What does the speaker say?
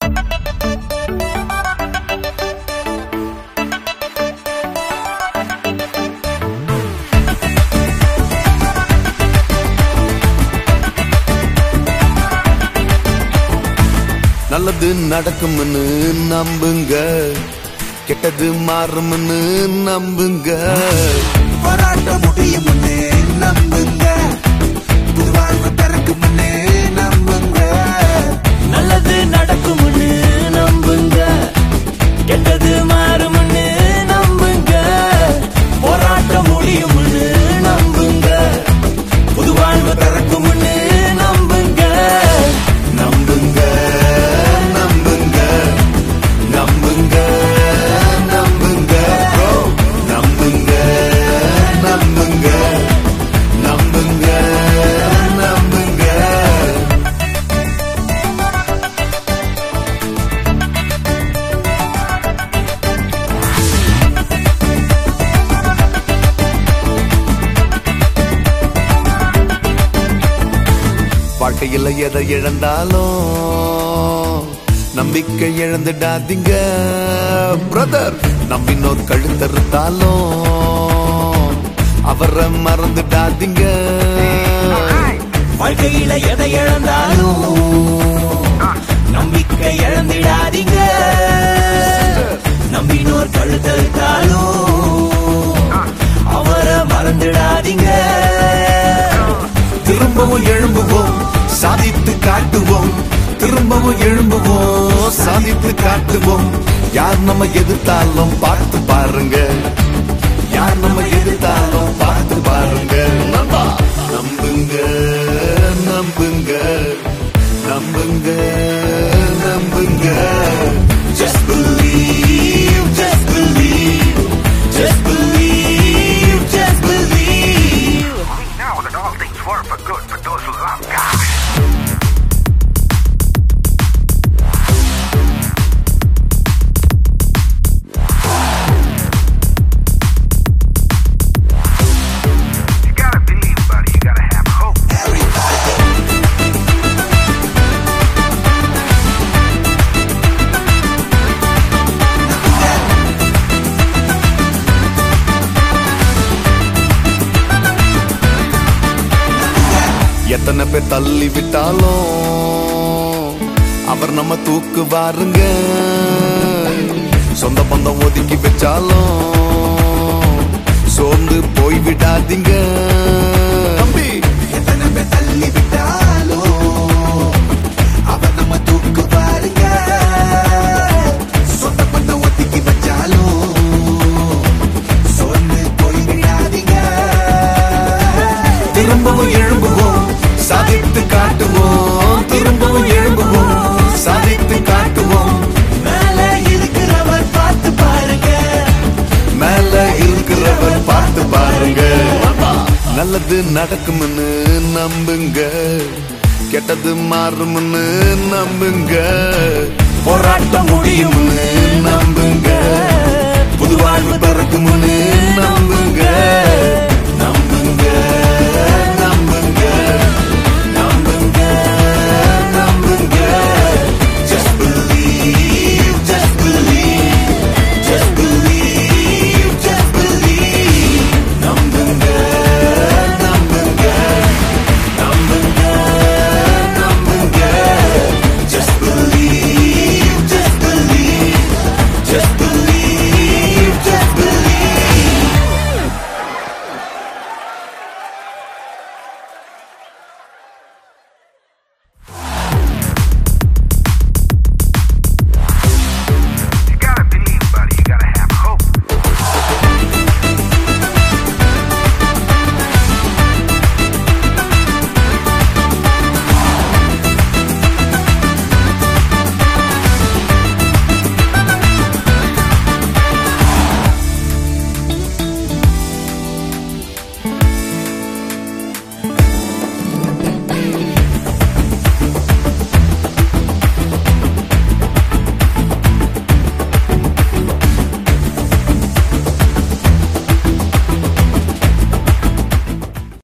நல்லது நடக்கும்னு நம்புங்க கெட்டது மாறும்னு நம்புங்க போராட்ட முடியும்னு நம்புங்க புது வாழ்வு பிறக்கும்னு நம்புங்க நல்லது நடக்கும்னு நம்புங்க கெட்டது மாறும்னு நம்புங்க போராட்டம் முடியும்னு நம்புங்க புது வாழ்வு பிறக்கும்னு நம்புங்க நம்புங்க நம்புங்க நம்புங்க நம்புங்க bro. நம்புங்க நம்புங்க நம்புங்க நம்புங்க வாழ்க்கையில எதை இழந்தாலும் நம்பிக்கை இழந்துடாதீங்க பிரதர் நம்பினோர் கழுத்தறுத்தாலும் அவரை மறந்துடாதீங்க வாழ்க்கையில எதை இழந்தாலும் நம்பிக்கை இழந்திடாதீங்க நம்பினோர் கழுத்தறுத்தாலும் அவரை மறந்துடாதீங்க திரும்பவும் எழும்புவோம் சாதித்து காட்டுவோம் திரும்பவும் எழும்புவோம் சாதித்து காட்டுவோம் யார் நம்ம எதிர்த்தாலும் பார்த்து பாருங்க யார் நம்ம எதிர்த்தாலும் பார்த்து பாருங்க நம்பா. நம்புங்க நம்புங்க நம்புங்க நம்புங்க just believe just believe just believe just believe We know that all things work for good for those who love God. You gotta believe, buddy. You gotta have hope. எத்தனை பேர் தள்ளி விட்டாலும் அவர் நம்ம தூக்குவாருங்க சொந்த பந்தம் ஒதுக்கி வச்சாலும் சோர்ந்து போய் விடாதீங்க தம்பி எத்தனை பேர் தள்ளி விட்டாலும் அவர் நம்ம தூக்கு பாருங்க சொந்த பந்தம் ஒத்திக்கி வச்சாலும் சொன்னு போய் விடாதீங்க திரும்பவும் எழும்புவோம் சாதித்து காட்டுவோம் திரும்பவும் எழும்புவோம் சாதித்து காட்டுவோம் மேல இருக்கிறவர் பார்த்து பாருங்க மேல இருக்கிறவர் பார்த்து பாருங்க நல்லது நடக்கும்னு நம்புங்க கெட்டது மாறும்னு நம்புங்க போராட்டம்